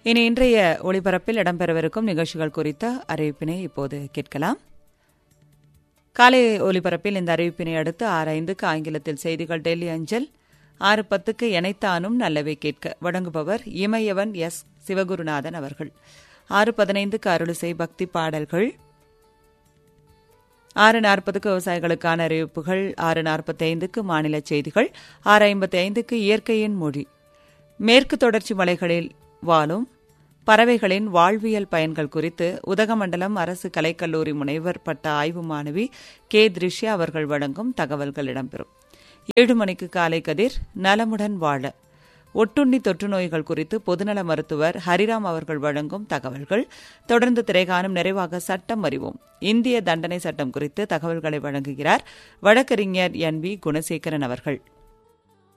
இனி இன்றைய ஒளிபரப்பில் இடம்பெறவிருக்கும் நிகழ்ச்சிகள் குறித்த அறிவிப்பினை இப்போது கேட்கலாம் காலை ஒலிபரப்பில் இந்த அறிவிப்பினை அடுத்து ஆறு ஐந்துக்கு ஆங்கிலத்தில் செய்திகள் டெல்லி அஞ்சல் ஆறு பத்துக்கு எனைத்தானும் நல்லவை கேட்க வழங்குபவர் இமயவன் எஸ் சிவகுருநாதன் அவர்கள் ஆறு பதினைந்துக்கு அருளிசை பக்தி பாடல்கள் ஆறு நாற்பதுக்கு விவசாயிகளுக்கான அறிவிப்புகள் ஆறு நாற்பத்தி ஐந்துக்கு மாநில செய்திகள் ஆறு ஐம்பத்தி ஐந்துக்கு இயற்கையின் மொழி மேற்கு தொடர்ச்சி மலைகளில் வாழும் பறவைகளின் வாழ்வியல் பயன்கள் குறித்து உதகமண்டலம் அரசு கலைக்கல்லூரி முனைவர் பட்ட ஆய்வு மாணவி கே திருஷ்யா அவர்கள் வழங்கும் தகவல்கள் இடம்பெறும் ஏழு மணிக்கு காலை கதிர் நலமுடன் வாழ ஒட்டுண்ணி தொற்று நோய்கள் குறித்து பொதுநல மருத்துவர் ஹரிராம் அவர்கள் வழங்கும் தகவல்கள் தொடர்ந்து திரைகாணும் நிறைவாக சட்டம் அறிவோம் இந்திய தண்டனை சட்டம் குறித்து தகவல்களை வழங்குகிறார் வழக்கறிஞர் என் வி குணசேகரன் அவர்கள்